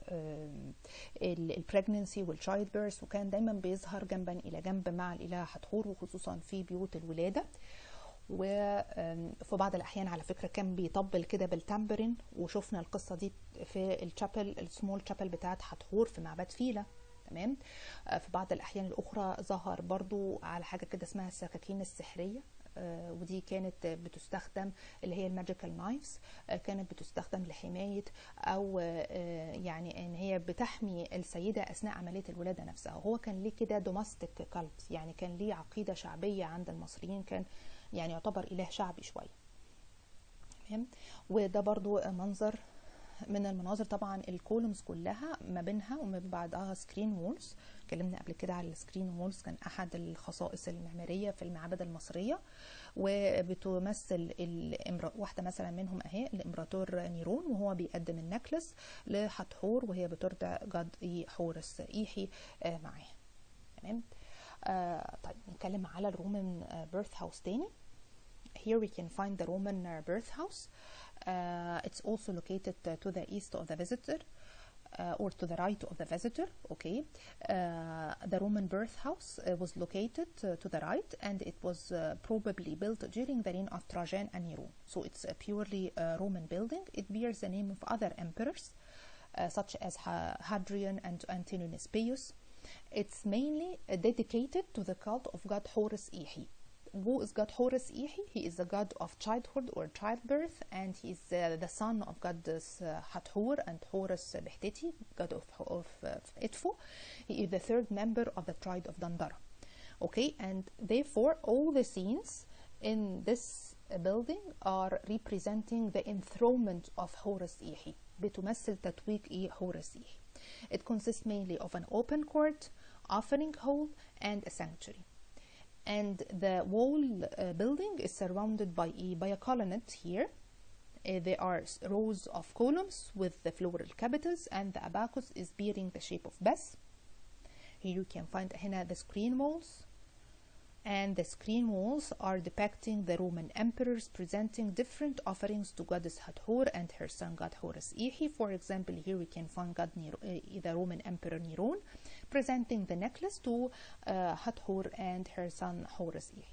البريجننسي والتشايلد بيرث وكان دايما بيظهر جنبا الى جنب مع الاله حتحور وخصوصا في بيوت الولاده وفي بعض الاحيان على فكره كان بيطبل كده بالتامبرين وشفنا القصه دي في الشابل السمول شابل بتاعت حتحور في معبد فيلا تمام آه، في بعض الاحيان الاخرى ظهر برضو على حاجه كده اسمها السكاكين السحريه آه، ودي كانت بتستخدم اللي هي الماجيكال نايفز كانت بتستخدم لحمايه او آه، يعني ان هي بتحمي السيده اثناء عمليه الولاده نفسها وهو كان ليه كده دوماستيك كالت يعني كان ليه عقيده شعبيه عند المصريين كان يعني يعتبر اله شعبي شويه تمام وده برضو منظر من المناظر طبعا الكولومز كلها ما بينها وما بين بعضها سكرين وولز اتكلمنا قبل كده على السكرين وولز كان احد الخصائص المعماريه في المعابد المصريه وبتمثل الإمرا... واحده مثلا منهم اهي الامبراطور نيرون وهو بيقدم النكلس لحتحور وهي بترضع جد إي حورس ايحي آه، معاه تمام آه طيب نتكلم على الرومان بيرث هاوس تاني Here we can find the Roman uh, birth house. Uh, it's also located uh, to the east of the visitor. Uh, or to the right of the visitor, okay. Uh, the Roman birth house uh, was located uh, to the right and it was uh, probably built during the reign of Trajan and Nero. So it's a purely uh, Roman building. It bears the name of other emperors uh, such as Ha- Hadrian and Antoninus Pius. It's mainly uh, dedicated to the cult of god Horus Ihi. Who is God Horus Ihi? He is the god of childhood or childbirth, and he is uh, the son of goddess uh, Hathor and Horus Behteti, god of, of uh, Itfu. He is the third member of the tribe of Dandara. Okay, and therefore all the scenes in this uh, building are representing the enthronement of Horus Ihi. بتمثل تتويج إيه Horus Ihi. It consists mainly of an open court, offering hall, and a sanctuary. and the wall uh, building is surrounded by a, by a colonnade here Uh, there are s- rows of columns with the floral capitals and the abacus is bearing the shape of Bess. Here you can find هنا the screen walls and the screen walls are depicting the Roman emperors presenting different offerings to goddess Hathor and her son god Horus Ihi. For example, here we can find god Nero, uh, the Roman emperor Neron presenting the necklace to uh, Hathor and her son Horus Ihi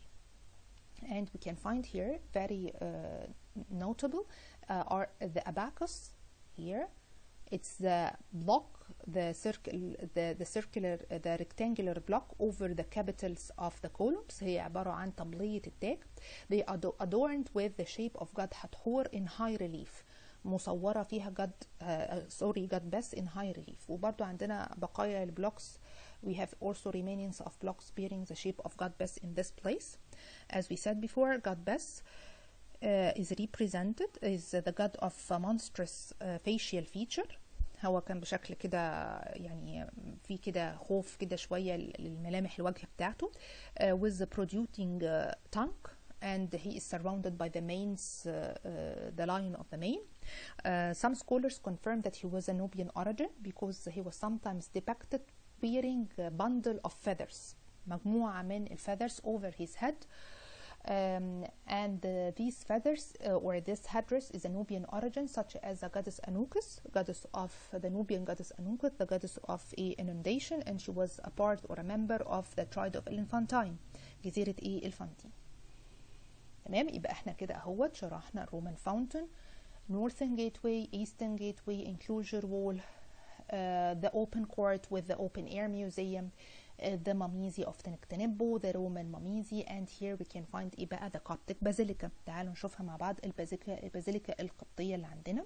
and we can find here very uh, notable uh, are the abacus here it's the block the circle the, the circular uh, the rectangular block over the capitals of the columns هي عبارة عن طبلية التاج they are ado- adorned with the shape of God Hathor in high relief مصورة فيها God uh, sorry God Bess in high relief وبرضو عندنا بقايا البلوكس we have also remainings of blocks bearing the shape of God Bess in this place as we said before God Bess uh, is represented is the god of a monstrous uh, facial feature هو كان بشكل كده يعني في كده خوف كده شوية للملامح الوجه بتاعته uh, with the protruding uh, tongue and he is surrounded by the mains uh, uh, the line of the mane uh, some scholars confirm that he was a Nubian origin because he was sometimes depicted wearing a bundle of feathers مجموعة من الفeathers over his head um, and uh, these feathers uh, or this headdress is a Nubian origin, such as the goddess Anukis, goddess of the Nubian goddess Anukis, the goddess of a inundation, and she was a part or a member of the tribe of Elephantine, جزيرة ايه الفانتين. تمام يبقى احنا كده اهوت شرحنا الرومان فاونتن northern gateway eastern gateway enclosure wall uh, the open court with the open air museum uh, the Mamizi of Tenectenebo, the Roman Mamizi, and here we can find ايه بقى the Coptic Basilica. تعالوا نشوفها مع بعض البازيكا البازيليكا القبطية اللي عندنا.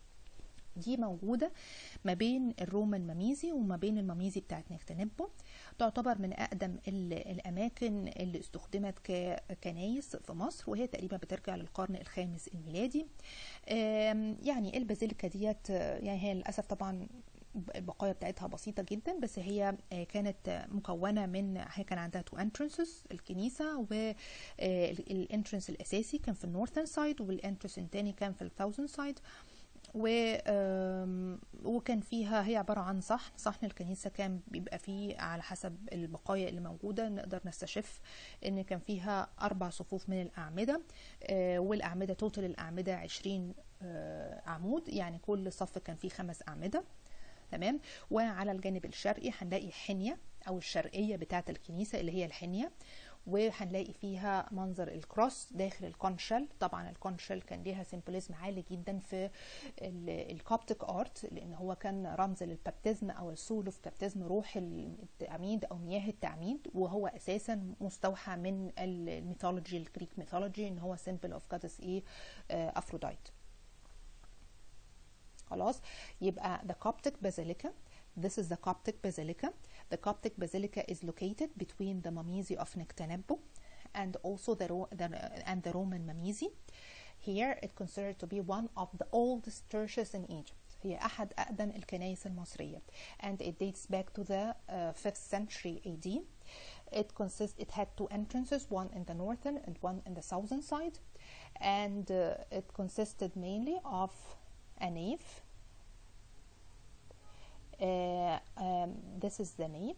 دي موجودة ما بين الرومان ماميزي وما بين الماميزي بتاعت نكتنبو تعتبر من أقدم ال- الأماكن اللي استخدمت ككنايس في مصر وهي تقريبا بترجع للقرن الخامس الميلادي آم، يعني البازيليكا ديت آه، يعني هي للأسف طبعا البقايا بتاعتها بسيطة جدا بس هي آه، كانت آه، مكونة من هي كان عندها تو انترنسز الكنيسة والانترنس الأساسي كان في النورثern سايد والانترنس التاني كان في الثاوزند سايد و آم، وكان فيها هي عبارة عن صحن صحن الكنيسة كان بيبقى فيه على حسب البقايا اللي موجودة نقدر نستشف ان كان فيها أربع صفوف من الأعمدة آه، والأعمدة توتال الأعمدة عشرين عمود يعني كل صف كان فيه خمس أعمدة تمام وعلى الجانب الشرقي هنلاقي حنية أو الشرقية بتاعة الكنيسة اللي هي الحنية وهنلاقي فيها منظر الكروس داخل الكونشل طبعا الكونشل كان ليها سيمبوليزم عالي جدا في الكوبتيك ارت لان هو كان رمز للبابتزم او السول اوف بابتزم روح التعميد او مياه التعميد وهو اساسا مستوحى من الميثولوجي الجريك ميثولوجي ان هو سيمبل اوف جادس ايه افروديت خلاص يبقى the Coptic Basilica this is the Coptic Basilica the Coptic Basilica is located between the Mamizi of Nectanebo and also the, Ro- the and the Roman Mamizi here it considered to be one of the oldest churches in Egypt هي أحد أقدم الكنائس المصرية and it dates back to the uh, 5th century AD it consists it had two entrances one in the northern and one in the southern side and uh, it consisted mainly of a nave uh, um, this is the nave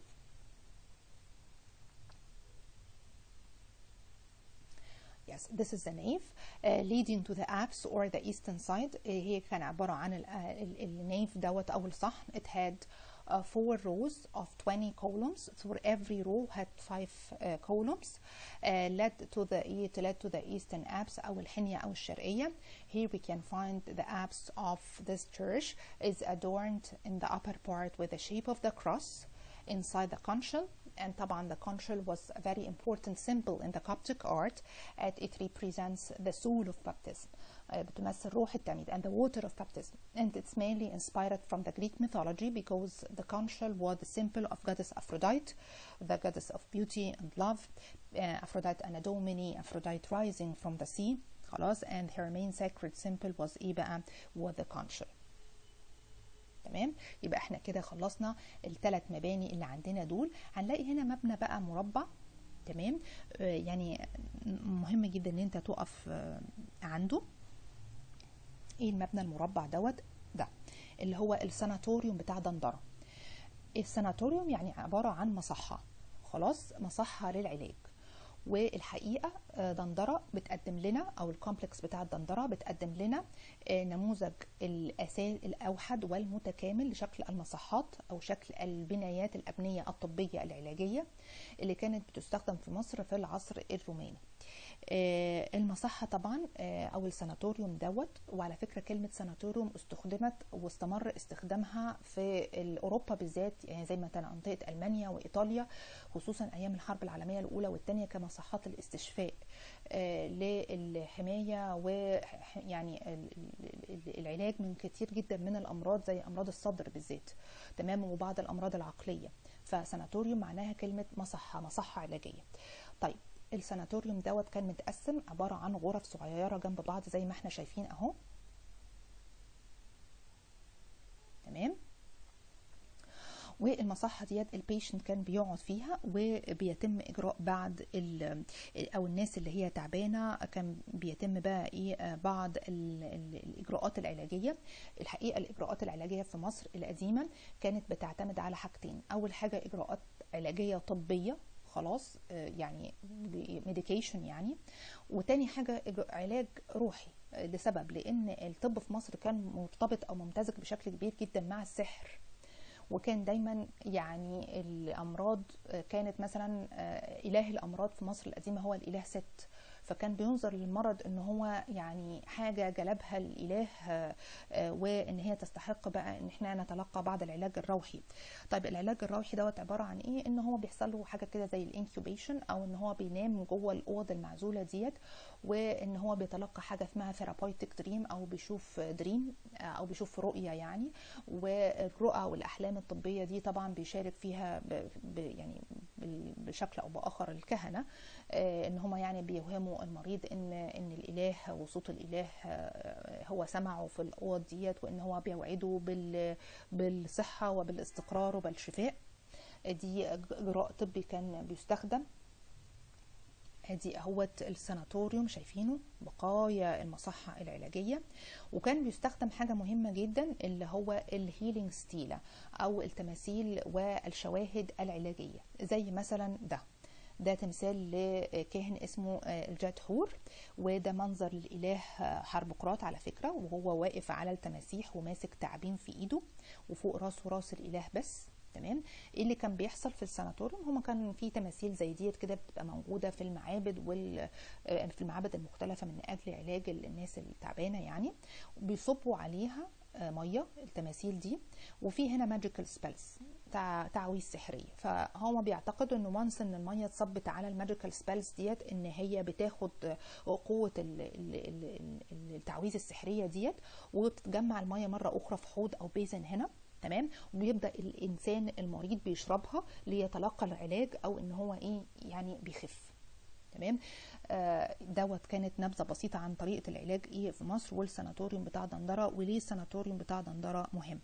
Yes, this is the nave uh, leading to the apse or the eastern side. Uh, هي كان عبارة عن ال- ال- النيف دوت أو الصحن. It had uh, four rows of 20 columns. So every row had five uh, columns. Uh, led to the it led to the eastern apse أو الحنية أو الشرقية. Here we can find the apse of this church is adorned in the upper part with the shape of the cross inside the conchal and طبعا the conchal was a very important symbol in the Coptic art and it represents the soul of baptism uh, بتمثل روح التمييز and the water of baptism and it's mainly inspired from the Greek mythology because the conchal was the symbol of goddess Aphrodite the goddess of beauty and love uh, Aphrodite Anadomini Aphrodite rising from the sea خلاص and her main sacred symbol was ايه بقى was the conchal تمام يبقى احنا كده خلصنا الثلاث مباني اللي عندنا دول هنلاقي هنا مبنى بقى مربع تمام آه، يعني مهم جدا ان انت تقف آه، عنده ايه المبنى المربع دوت ده اللي هو الساناتوريوم بتاع دندره الساناتوريوم يعني عباره عن مصحه خلاص مصحه للعلاج والحقيقه آه، دندره بتقدم لنا او الكومبلكس بتاع الدندره بتقدم لنا آه، نموذج الاساس الاوحد والمتكامل لشكل المصحات او شكل البنايات الابنيه الطبيه العلاجيه اللي كانت بتستخدم في مصر في العصر الروماني آه، المصحة طبعا آه، أو الساناتوريوم دوت وعلى فكرة كلمة ساناتوريوم استخدمت واستمر استخدامها في أوروبا بالذات يعني زي مثلا منطقة ألمانيا وإيطاليا خصوصا أيام الحرب العالمية الأولى والثانية كمصحات الاستشفاء آه، للحماية ويعني ال- ال- ال- العلاج من كتير جدا من الأمراض زي أمراض الصدر بالذات تمام وبعض الأمراض العقلية فساناتوريوم معناها كلمة مصحة مصحة علاجية طيب الساناتوريوم دوت كان متقسم عبارة عن غرف صغيرة جنب بعض زي ما احنا شايفين اهو تمام والمصحة ديت البيشنت كان بيقعد فيها وبيتم إجراء بعد ال- أو الناس اللي هي تعبانة كان بيتم بقى إيه آه، بعض ال- ال- الإجراءات العلاجية الحقيقة الإجراءات العلاجية في مصر القديمة كانت بتعتمد على حاجتين أول حاجة إجراءات علاجية طبية خلاص آه، يعني ميديكيشن يعني وتاني حاجة إج- علاج روحي آه، لسبب لأن الطب في مصر كان مرتبط أو ممتزج بشكل كبير جدا مع السحر وكان دايما يعني الامراض آه، كانت مثلا آه، اله الامراض في مصر القديمه هو الاله ست فكان بينظر للمرض ان هو يعني حاجه جلبها الاله آه، آه، وان هي تستحق بقى ان احنا نتلقى بعض العلاج الروحي طيب العلاج الروحي دوت عباره عن ايه ان هو بيحصل له حاجه كده زي الانكيوبيشن او ان هو بينام جوه الاوض المعزوله ديت وان هو بيتلقى حاجه اسمها ثيرابيوتيك دريم او بيشوف دريم او بيشوف رؤيه يعني والرؤى والاحلام الطبيه دي طبعا بيشارك فيها ب ب يعني بال- بشكل او باخر الكهنه آه، ان هم يعني بيوهموا المريض ان ان الاله وصوت الاله آه، هو سمعه في الاوض ديت وان هو بيوعده بال بالصحه وبالاستقرار وبالشفاء دي اجراء طبي كان بيستخدم ادي اهوت الساناتوريوم شايفينه بقايا المصحة العلاجية وكان بيستخدم حاجة مهمة جدا اللي هو الهيلينج ستيلا او التماثيل والشواهد العلاجية زي مثلا ده ده تمثال لكاهن اسمه الجاد حور وده منظر الاله حربقراط على فكرة وهو واقف على التماسيح وماسك تعبين في ايده وفوق راسه راس الاله بس تمام ايه اللي كان بيحصل في الساناتوريوم هما كان في تماثيل زي ديت كده بتبقى موجوده في المعابد وال آه، في المعابد المختلفه من اجل علاج الناس التعبانه يعني بيصبوا عليها آه، ميه التماثيل دي وفي هنا ماجيكال سبيلز تعويذ سحريه فهم بيعتقدوا ان وانس ان الميه اتصبت على الماجيكال سبيلز ديت ان هي بتاخد آه، قوه ال- ال- ال- ال- التعويذ السحريه ديت وبتتجمع الميه مره اخرى في حوض او بيزن هنا تمام وبيبدا الانسان المريض بيشربها ليتلقى العلاج او ان هو ايه يعني بيخف تمام آه دوت كانت نبذه بسيطه عن طريقه العلاج ايه في مصر والساناتوريوم بتاع دندره وليه الساناتوريوم بتاع دندره مهم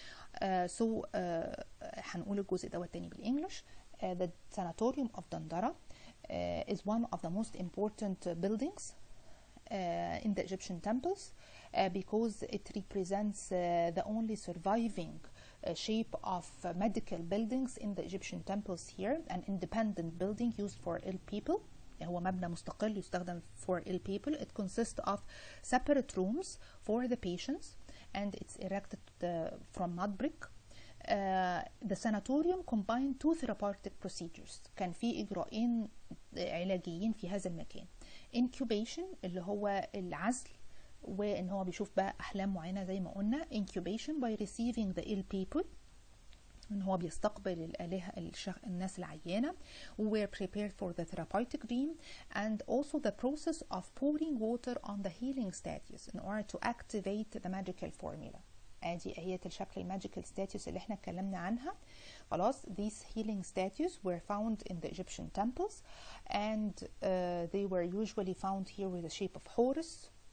سو uh, so, uh, هنقول الجزء دوت تاني بالانجلش uh, the sanatorium of Dandara uh, is one of the most important uh, buildings uh, in the Egyptian temples uh, because it represents uh, the only surviving uh, shape of uh, medical buildings in the Egyptian temples here, an independent building used for ill people. هو مبنى مستقل يستخدم for ill people. It consists of separate rooms for the patients and it's erected uh, from mud brick. Uh, the sanatorium combined two therapeutic procedures. كان في إجراءين علاجيين في هذا المكان. Incubation اللي هو العزل وان هو بيشوف بقى احلام معينه زي ما قلنا incubation by receiving the ill people ان هو بيستقبل الالهه الشخ... الناس العيانه we were prepared for the therapeutic dream and also the process of pouring water on the healing status in order to activate the magical formula ادي اهية الشكل الماجيكال ستاتيوس اللي احنا اتكلمنا عنها خلاص these healing statues were found in the Egyptian temples and uh, they were usually found here with the shape of Horus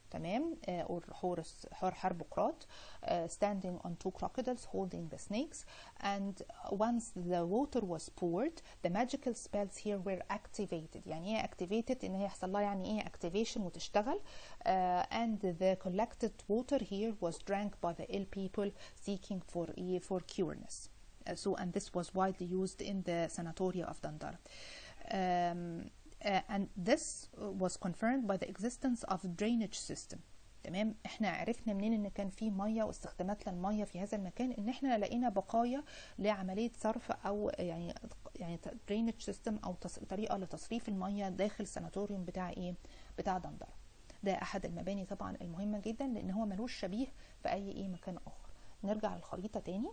تمام or Horus Harpocrat uh, standing on two crocodiles holding the snakes and once the water was poured the magical spells here were activated يعني ايه activated ان هي يحصل لها يعني ايه activation وتشتغل uh, and the collected water here was drank by the ill people seeking for for cureness uh, so and this was widely used in the sanatoria of Dandara um, uh, and this was confirmed by the existence of drainage system تمام احنا عرفنا منين ان كان في ميه واستخدامات للميه في هذا المكان ان احنا لقينا بقايا لعمليه صرف او يعني يعني drainage سيستم او طريقه لتصريف الميه داخل الساناتوريوم بتاع ايه بتاع دندره ده احد المباني طبعا المهمه جدا لان هو ملوش شبيه في اي ايه مكان اخر نرجع للخريطه تاني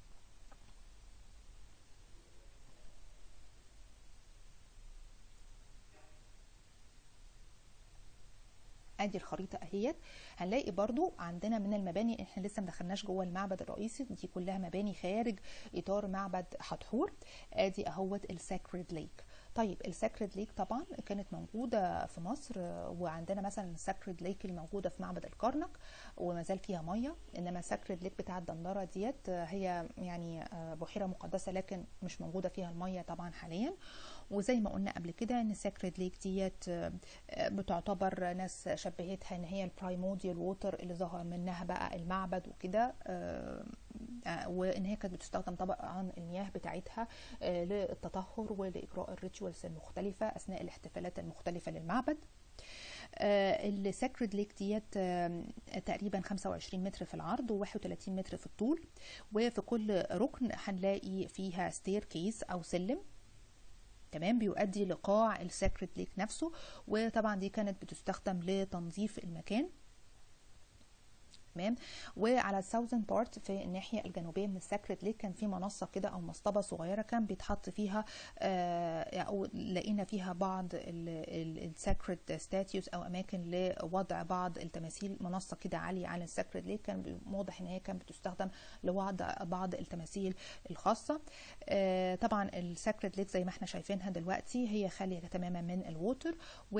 ادي الخريطه اهيت هنلاقي برضو عندنا من المباني احنا لسه مدخلناش جوه المعبد الرئيسي دي كلها مباني خارج اطار معبد حتحور ادي اهوت الساكريد ليك طيب الساكريد ليك طبعا كانت موجوده في مصر وعندنا مثلا الساكريد ليك الموجوده في معبد الكرنك وما زال فيها ميه انما الساكريد ليك بتاع الدندره ديت هي يعني بحيره مقدسه لكن مش موجوده فيها الميه طبعا حاليا وزي ما قلنا قبل كده ان الساكريد ليك ديت بتعتبر ناس شبهتها ان هي البرايموديال ووتر اللي ظهر منها بقى المعبد وكده وان هي كانت بتستخدم طبعا المياه بتاعتها للتطهر ولاجراء الريتشوالز المختلفه اثناء الاحتفالات المختلفه للمعبد الساكريد ليك ديت تقريبا 25 متر في العرض و31 متر في الطول وفي كل ركن هنلاقي فيها ستير كيس او سلم تمام بيؤدي لقاع الساكريد ليك نفسه وطبعا دي كانت بتستخدم لتنظيف المكان تمام وعلى الساوزن بارت في الناحيه الجنوبيه من الساكريد ليك كان في منصه كده او مصطبه صغيره كان بيتحط فيها آه او لقينا فيها بعض الساكريد ستاتيوز او اماكن لوضع بعض التماثيل منصه كده عاليه على الساكريد ليك كان واضح ان هي كانت بتستخدم لوضع بعض التماثيل الخاصه آه طبعا الساكريد ليك زي ما احنا شايفينها دلوقتي هي خاليه تماما من الووتر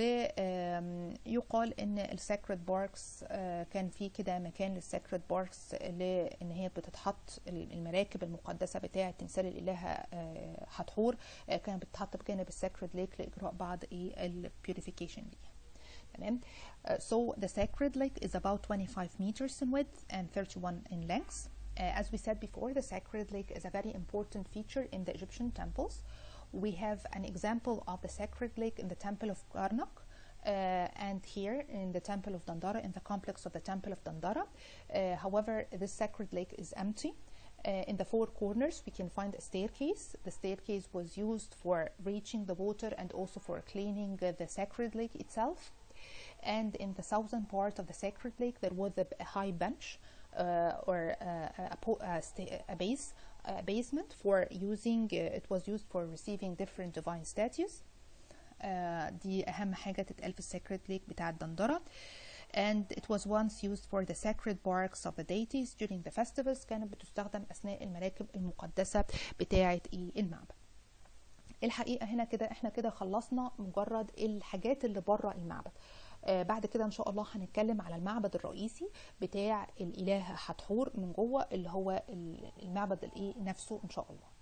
ويقال ان الساكريد باركس آه كان في كده مكان مكان للساكريد باركس لان هي بتتحط المراكب المقدسه بتاعه تمثال الالهه حتحور كانت بتتحط بجانب الساكريد ليك لاجراء بعض ايه البيوريفيكيشن ليها تمام so the sacred lake is about 25 meters in width and 31 in length uh, as we said before the sacred lake is a very important feature in the Egyptian temples we have an example of the sacred lake in the temple of Karnak uh, and here in the temple of Dandara, in the complex of the temple of Dandara. Uh, however, this sacred lake is empty. Uh, in the four corners, we can find a staircase. The staircase was used for reaching the water and also for cleaning the sacred lake itself. And in the southern part of the sacred lake, there was a high bench or a, a, a base, a basement for using. it was used for receiving different divine statues. Uh, دي أهم حاجة تتقال في الساكريد ليك بتاع الدندرة and it was once used for the sacred barks of the deities during the festivals كانت بتستخدم أثناء المراكب المقدسة بتاعة المعبد الحقيقة هنا كده احنا كده خلصنا مجرد الحاجات اللي بره المعبد آه بعد كده ان شاء الله هنتكلم على المعبد الرئيسي بتاع الاله حتحور من جوه اللي هو المعبد الايه نفسه ان شاء الله